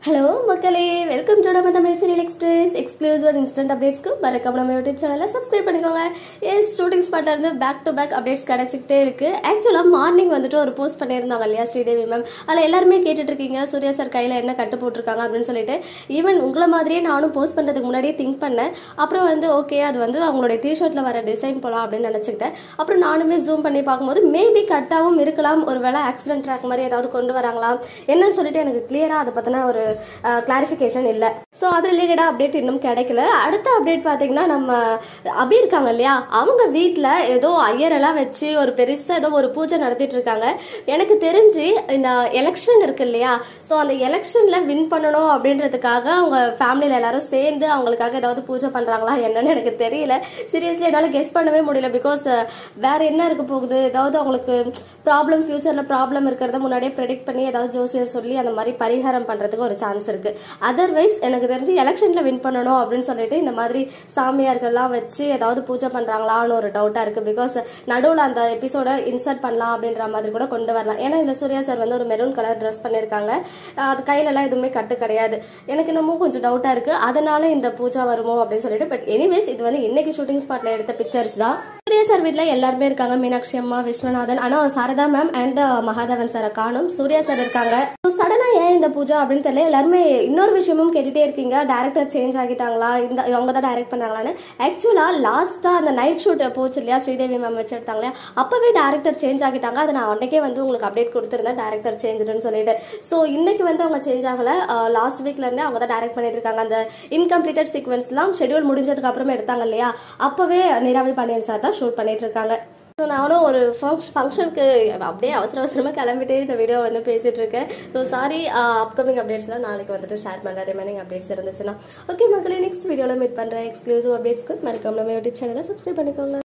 hello மக்களே welcome to நம்ம Tamil serial express exclusive and instant அப்டேட்ஸ்க்கு மறக்காம நம்ம யூடியூப் சேனலை சப்ஸ்கிரைப் பண்ணிக்கோங்க எஸ் ஷூட்டிங் ஸ்பாட்ல இருந்து பேக் டு பேக் அப்டேட்ஸ் கிடைச்சிக்கிட்டே இருக்கு ஆக்சுவலாக மார்னிங் வந்துட்டு ஒரு போஸ்ட் பண்ணியிருந்தாங்க இல்லையா ஸ்ரீதேவி மேம் அதில் எல்லாருமே கேட்டுட்டு இருக்கீங்க சூர்யா சார் கையில் என்ன கட்டு போட்டிருக்காங்க அப்படின்னு சொல்லிட்டு ஈவன் உங்களை மாதிரியே நானும் போஸ்ட் பண்ணுறதுக்கு முன்னாடியே திங்க் பண்ணேன் அப்புறம் வந்து ஓகே அது வந்து அவங்களுடைய டிஷர்ட்டில் வர டிசைன் போலாம் அப்படின்னு நினச்சிக்கிட்டேன் அப்புறம் நானுமே ஜூம் பண்ணி பார்க்கும்போது மேபி கட்டாகவும் இருக்கலாம் ஒரு வேளை ஆக்சிடென்ட் ட்ராக் மாதிரி ஏதாவது கொண்டு வராங்களா என்னன்னு சொல்லிட்டு எனக்கு கிளியராக அதை பற்றின ஒரு கிளாரிஃபிகேஷன் இல்லை ஸோ அது ரிலேட்டடாக அப்டேட் இன்னும் கிடைக்கல அடுத்த அப்டேட் பார்த்தீங்கன்னா நம்ம அபி இருக்காங்க இல்லையா அவங்க வீட்டில் ஏதோ ஐயரெல்லாம் வச்சு ஒரு பெருசாக ஏதோ ஒரு பூஜை நடத்திட்டு இருக்காங்க எனக்கு தெரிஞ்சு இந்த எலெக்ஷன் இருக்கு இல்லையா ஸோ அந்த எலெக்ஷனில் வின் பண்ணணும் அப்படின்றதுக்காக அவங்க ஃபேமிலியில் எல்லாரும் சேர்ந்து அவங்களுக்காக ஏதாவது பூஜை பண்ணுறாங்களா என்னன்னு எனக்கு தெரியல சீரியஸ்லி என்னால் கெஸ் பண்ணவே முடியல பிகாஸ் வேற என்ன இருக்க போகுது ஏதாவது அவங்களுக்கு ப்ராப்ளம் ஃபியூச்சரில் ப்ராப்ளம் இருக்கிறத முன்னாடியே ப்ரெடிக்ட் பண்ணி ஏதாவது ஜோசியர் சொல்லி அந்த மாதிரி பரிகாரம் பண்ணுறதுக்கு ஒரு சான்ஸ் இருக்கு அதர்வைஸ் எனக்கு தெரிஞ்சு எலெக்ஷனில் வின் பண்ணணும் அப்படின்னு சொல்லிட்டு இந்த மாதிரி சாமியார்கள்லாம் வச்சு ஏதாவது பூஜை பண்ணுறாங்களான்னு ஒரு டவுட்டாக இருக்கு பிகாஸ் நடுவில் அந்த எபிசோட இன்சர்ட் பண்ணலாம் அப்படின்ற மாதிரி கூட கொண்டு வரலாம் ஏன்னா இதில் சூர்யா சார் வந்து ஒரு மெரூன் கலர் ட்ரெஸ் பண்ணியிருக்காங்க அஹ் அது கையிலலாம் எதுவுமே கட்டு கிடையாது எனக்கு என்னமோ கொஞ்சம் டவுட்டாக இருக்கு அதனால இந்த பூஜா வருமோ அப்படின்னு சொல்லிட்டு பட் எனிவேஸ் இது வந்து இன்னைக்கு ஷூட்டிங் ஸ்பாட்ல எடுத்த பிக்சர்ஸ் தான் சூர்யா சார் வீட்டில் எல்லாருமே இருக்காங்க மீனாட்சி அம்மா விஸ்வநாதன் ஆனால் சாரதா மேம் அண்ட் மகாதேவன் சாரை காணும் சூர்யா சார் இருக்காங்க சடனாக ஏன் இந்த பூஜா அப்படின்னு தெரியல எல்லாருமே இன்னொரு விஷயமும் கேட்டுட்டே இருக்கீங்க டேரக்டர் சேஞ்ச் ஆகிட்டாங்களா இந்த அவங்க தான் டைரக்ட் பண்ணாங்களான்னு ஆக்சுவலாக லாஸ்ட்டாக அந்த நைட் ஷூட் போச்சு இல்லையா ஸ்ரீதேவி மேம் வச்சு எடுத்தாங்க இல்லையா அப்போவே டேரக்டர் சேஞ்ச் ஆகிட்டாங்க அதை நான் அன்னைக்கே வந்து உங்களுக்கு அப்டேட் கொடுத்துருந்தேன் டேரக்டர் சேஞ்சுன்னு சொல்லிட்டு ஸோ இன்னைக்கு வந்து அவங்க சேஞ்ச் ஆகல லாஸ்ட் வீக்ல இருந்தே அவங்க தான் டைரக்ட் பண்ணிட்டு இருக்காங்க அந்த இன்கம்ப்ளீட்டட் சீக்வன்ஸ்லாம் ஷெடியூல் முடிஞ்சதுக்கு அப்புறமே எடுத்தாங்க இல்லையா அப்போவே நீராவி பாண்டியன் சார் தான் ஷூட் பண்ணிட்டு இருக்காங்க ஸோ நானும் ஒரு ஃபங்க்ஷனுக்கு அப்படியே அவசர அவசரமாக கிளம்பிட்டே இந்த வீடியோ வந்து பேசிட்டு இருக்கேன் ஸோ சாரி அப்கமிங் அப்டேட்ஸ்லாம் நாளைக்கு வந்துட்டு ஷேர் பண்ணுறேன் ரிமைனிங் அப்டேட்ஸ் இருந்துச்சுன்னா ஓகே மக்களே நெக்ஸ்ட் வீடியோவில் மீட் பண்ணுறேன் எக்ஸ்க்ளூசிவ் அப்டேட்ஸ்க்கு மறக்காம நம்ம யூடியூப் சேனலை சப்ஸ்கிரைப் பண்ணிக்கோங்க